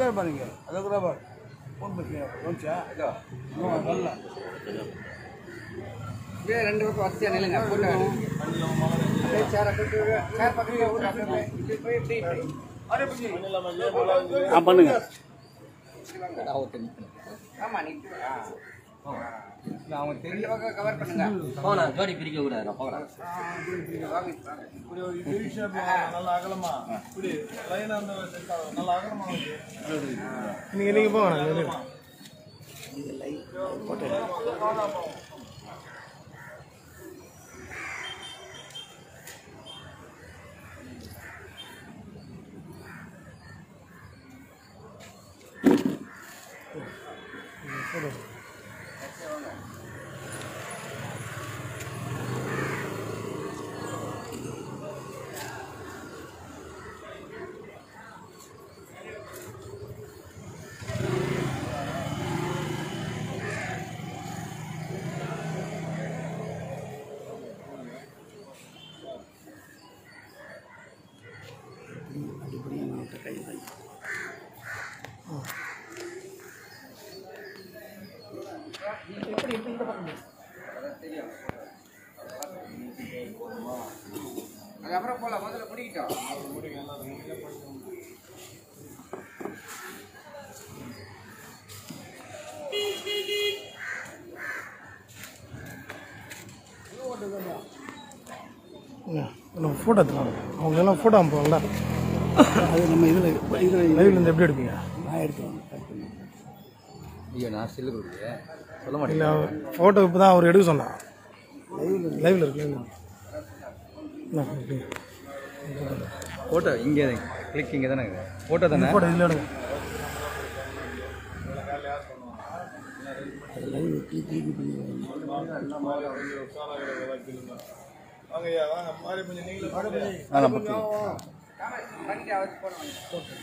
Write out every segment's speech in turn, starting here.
பேர் பாருங்க அதை கூட பாரு ஃபோன் பண்ணி வந்துச்சா இன்னும் வரல இப்படியே ரெண்டு பக்கம் வசதியாக நில்லுங்க போட்டோ அப்படியே சேரை போட்டு சேர் பக்கத்துல விட்டு அப்படியே இப்படி போய் இப்படி இப்படி ஆ பண்ணுங்க ஆமா நிற்கும் அவங்க தெரிஞ்ச பக்கம் கவர் பண்ணுங்க போனா ஜோடி பிரிக்க கூடாது நான் போகிறேன் வாங்க, வாங்க. இப்படி ஒரு பெரிய ஷேப் நல்லா அகலமா இப்படி லைனா அந்த செட் ஆகும் நல்லா அகலமா வந்து நீங்க நீங்க போங்க அதுக்கப்புறம் போகலாம் முதல்ல பிடிக்கிட்டோம் நம்ம ஃபோட்டோ எடுத்துக்கலாம் அவங்க எல்லாம் ஃபோட்டோ அனுப்புவாங்களா அது நம்ம இதில் இதில் லைவ்ல இருந்து எப்படி எடுப்பீங்க நான் எடுத்துவேன் ஐயோ நான் செல்லு கொடுக்குறேன் சொல்ல இல்லை ஃபோட்டோ இப்போ தான் அவர் எடுக்க சொன்னான் லைவ்ல இருக்கு லைவ்ல என்ன அப்படிங்க ஃபோட்டோ இங்கே கிளிக் இங்கே தானே ஃபோட்டோ தானே ஃபோட்டோ இதில் எடுங்க வாங்க ஐயா வாங்க மாறி கொஞ்சம் நீங்களும் மாறி கொஞ்சம் ஆ நான் பக்கம் பண்ணிட்டு அவருக்கு போனோம்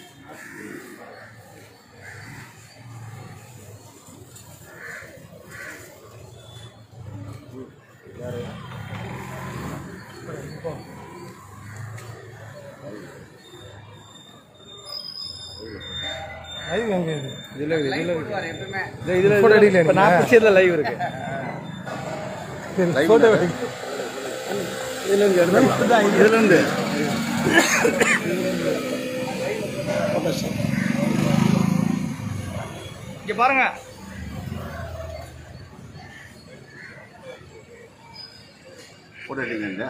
லைவ் எங்கே இது இதில் லைட் போடுவார் எப்பவுமே இதில் Photo எடுக்கலையா இப்போ நான் நீங்க? பிடிச்சதில் லைவ் இருக்கு ஃபோட்டோ இதுலேருந்து இங்கே பாருங்க ஃபோட்டோ எடுங்க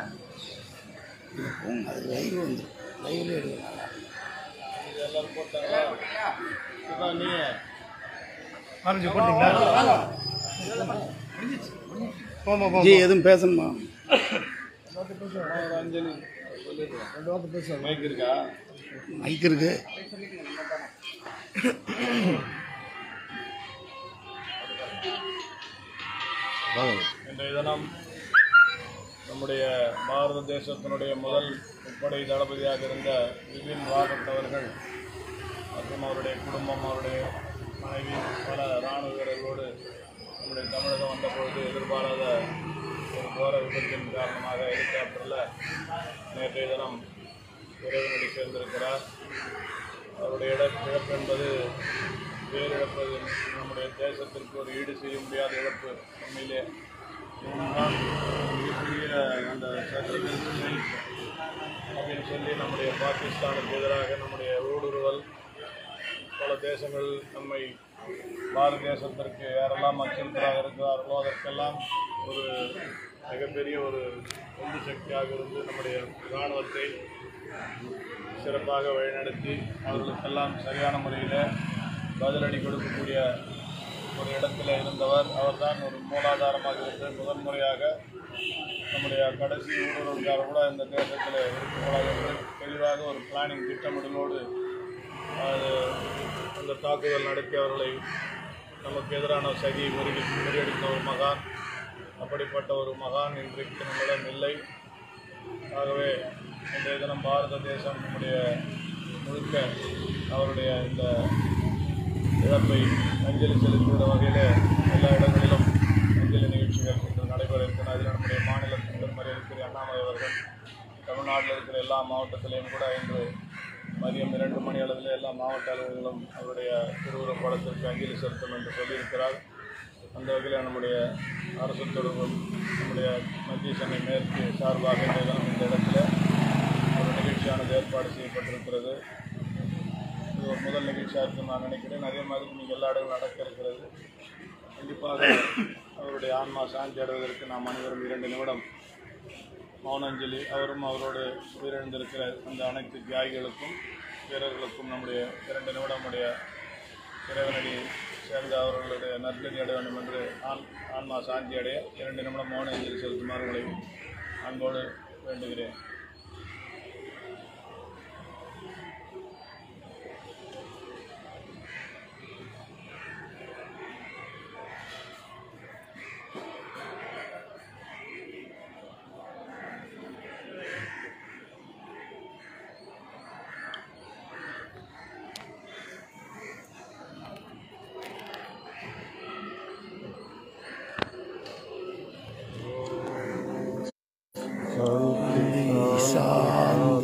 ஆரஞ்சு போட்டிங்களா போமா போமா ஜி எதுவும் பேசணுமா மைக் இருக்கு இன்றைய தினம் நம்முடைய பாரத தேசத்தினுடைய முதல் முப்படை தளபதியாக இருந்த விபின் ராவத் அவர்கள் மற்றும் அவருடைய குடும்பம் அவருடைய மனைவி பல இராணுவ வீரர்களோடு நம்முடைய தமிழகம் வந்தபொழுது எதிர்பாராத ஒரு கோர விபத்தின் காரணமாக ஹெலிகாப்டரில் நேற்றைய தினம் இறைவனடி சேர்ந்திருக்கிறார் அவருடைய இட இழப்பு என்பது வேறு இழப்பது நம்முடைய தேசத்திற்கு ஒரு ஈடு செய்ய முடியாத இழப்பு உண்மையிலே இதுதான் மிகப்பெரிய அந்த சர்ஜிக்கல் ஸ்ட்ரைக் அப்படின்னு சொல்லி நம்முடைய பாகிஸ்தானுக்கு எதிராக நம்முடைய ஊடுருவல் பல தேசங்கள் நம்மை பாரத தேசத்திற்கு யாரெல்லாம் அச்சுறுத்தலாக இருக்கிறார்களோ அதற்கெல்லாம் ஒரு மிகப்பெரிய ஒரு உந்து சக்தியாக இருந்து நம்முடைய இராணுவத்தை சிறப்பாக வழிநடத்தி அவர்களுக்கெல்லாம் சரியான முறையில் பதிலடி கொடுக்கக்கூடிய ஒரு இடத்துல இருந்தவர் அவர்தான் ஒரு மூலாதாரமாக இருந்து முதன் முறையாக நம்முடைய கடைசி ஊடுருவல்கார கூட இந்த தேசத்தில் இருக்கக்கூடாது என்று தெளிவாக ஒரு பிளானிங் திட்டமிடலோடு அது அந்த தாக்குதல் நடத்தி அவர்களை நமக்கு எதிரான சதியை முறியடி முறியடித்த ஒரு மகான் அப்படிப்பட்ட ஒரு மகான் இன்றைக்கு நம்மிடம் இல்லை ஆகவே இன்றைய தினம் பாரத தேசம் நம்முடைய முழுக்க அவருடைய இந்த இழப்பை அஞ்சலி செலுத்துகிற வகையில் எல்லா இடங்களிலும் அஞ்சலி நிகழ்ச்சிகள் இன்று நடைபெற இருக்கின்றன அதில் நம்முடைய மாநில முதல்வர் இருக்கிற அண்ணாமலை அவர்கள் தமிழ்நாட்டில் இருக்கிற எல்லா மாவட்டத்திலையும் கூட இன்று மதியம் இரண்டு மணி அளவில் எல்லா மாவட்ட அலுவலர்களும் அவருடைய திருவுருவப் படத்திற்கு அஞ்சலி செலுத்தும் என்று சொல்லியிருக்கிறார் அந்த வகையில் நம்முடைய அரசு தொடர்பும் நம்முடைய மத்திய சென்னை மேற்கு சார்பாக இந்த தினம் இந்த இடத்துல ஒரு நிகழ்ச்சியானது ஏற்பாடு செய்யப்பட்டிருக்கிறது இது ஒரு முதல் நிகழ்ச்சியாக இருக்கும் நான் நினைக்கிறேன் அதே மாதிரி நீங்கள் எல்லா இடங்களும் நடக்க இருக்கிறது கண்டிப்பாக அவருடைய ஆன்மா சாந்தி அடைவதற்கு நாம் அனைவரும் இரண்டு நிமிடம் மௌனாஞ்சலி அவரும் அவரோடு உயிரிழந்திருக்கிற அந்த அனைத்து தியாகிகளுக்கும் வீரர்களுக்கும் நம்முடைய இரண்டு நிமிடம் நம்முடைய இறைவனடி சேர்ந்த அவர்களுடைய நற்கதி அடைய வேண்டும் என்று ஆன் ஆன்மா சாந்தி அடைய இரண்டு நிமிடம் மௌன அஞ்சலி செலுத்துமாறு உங்களை அன்போடு வேண்டுகிறேன் சாந்தி